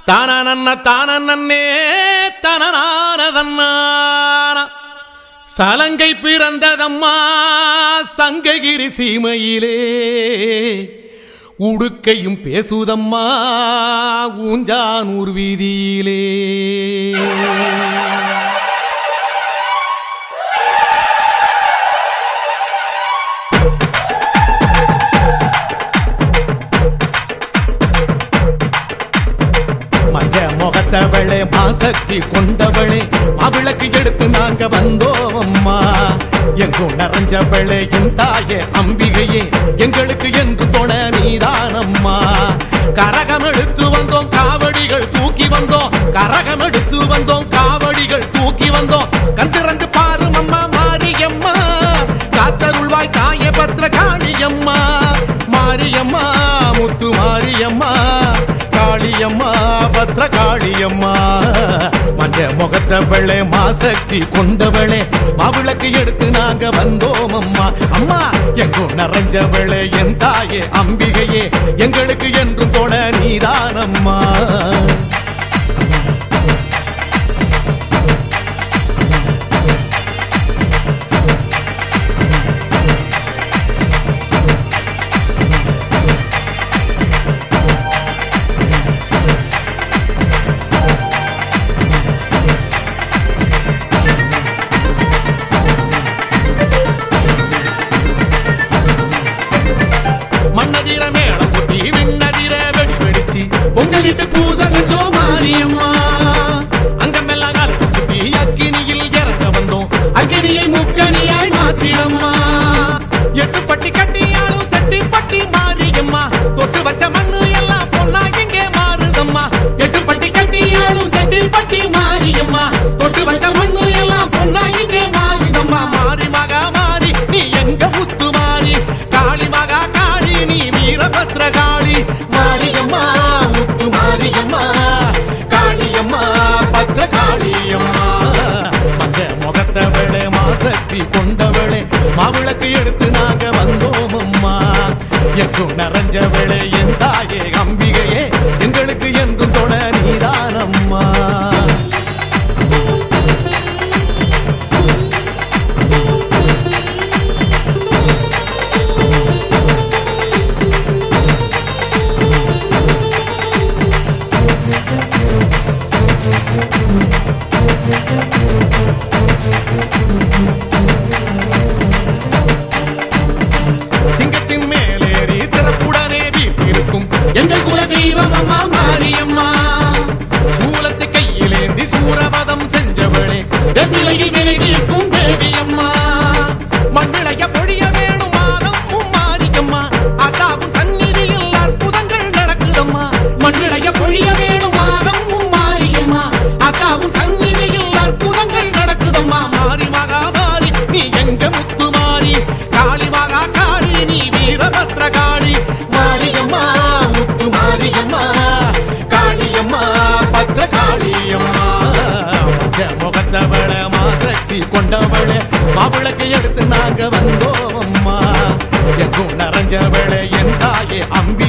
தானநன்ன தானநன்னே தனநானதன்னான சலங்கை பிறந்ததம்மா சங்ககிரி சீமையிலே உடுக்கையும் பேசுதம்மா ஊஞ்சானூர் வீதியிலே மஞ்ச முகத்தவளே மாசக்தி கொண்டவளே அவளுக்கு எடுத்து நாங்க வந்தோம் அம்மா எங்கும் நிறைஞ்சவளே என் தாயே அம்பிகையே எங்களுக்கு என்று தொட நீதானம்மா கரகம் எடுத்து வந்தோம் காவடிகள் தூக்கி வந்தோம் கரகம் எடுத்து வந்தோம் காவடிகள் தூக்கி வந்தோம் கண்டிரண்டு பாரு அம்மா மாரியம்மா காத்தருள்வாய் தாய பத்திர காளியம்மா மாரியம்மா முத்து மாரியம்மா காளியம்மா பத்ர காளியம்மா மஞ்ச முகத்த வெள்ளை மாசக்தி கொண்டவளே மாவிளக்கு எடுத்து நாங்க வந்தோம் அம்மா அம்மா எங்கும் நிறைஞ்சவளே என் தாயே அம்பிகையே எங்களுக்கு என்றும் தொட நீதானம்மா மண்ணதிர மேளம் கொட்டி விண்ணதிர வெடி வெடிச்சு பொங்கலிட்டு பூசை செஞ்சோம் மாரியம்மா அங்கமெல்லாம் கால குத்தி அக்கினியில் இறங்க வந்தோம் அக்கினியை முக்கனியாய் மாற்றிடம்மா எட்டு பட்டி கட்டியாலும் செட்டி பட்டி மாரியம்மா தொட்டு வச்ச மண்ணு எல்லாம் பொண்ணா இங்கே மாறுதம்மா எட்டு பட்டி கட்டியாலும் செட்டி பட்டி மாரியம்மா தொட்டு வச்ச மண்ணு எல்லாம் பொண்ணா இங்கே மாறுதம்மா மாறி மகா மாறி நீ எங்க முத்து மாறி காளி மகா காளி நீ வீரபத்ர காளி மாரியம்மா முத்து மாரியம்மா காளியம்மா பத்ர காளியம்மா மஞ்ச முகத்தவளே மாசக்தி கொண்டவளே மாவிளக்கு எடுத்து நாங்க வந்தோம் அம்மா எங்கும் நிறைஞ்சவளே என் தாயே அம்பிகையே எங்களுக்கு என்றும் தொட நீதானம்மா சிங்கத்தின் மேலேறி சிறப்புடனே வீட்டிருக்கும் எங்கள் குல தெய்வம் அம்மா மாரியம்மா சூலத்தை கையிலேந்தி சூரவதம் செஞ்சவளே வெற்றிலையில் வினை தீர்க்கும் தேவி அம்மா மண்ணிளைய பொழிய வேணும் மாதம் மாரியம்மா அதாவும் சந்நிதியில் அற்புதங்கள் நடக்குதம்மா மண்ணிளைய பொழிய வேணும் மாதம் மாரியம்மா அதாவும் சந்நிதியில் அற்புதங்கள் நடக்குதம்மா மாறி மகா மாறி நீ எங்க முத்து மாறி காளி மகா காளி நீ வீரபத்ர காளி மாரியம்மா முத்து மாரியம்மா காளியம்மா பத்ர காளியம்மா மஞ்ச முகத்தவள மாசக்தி கொண்டவளே மாவிளக்கு எடுத்து நாங்க வந்தோம் அம்மா எங்கும் நிறைஞ்சவளே என் தாயே அம்பி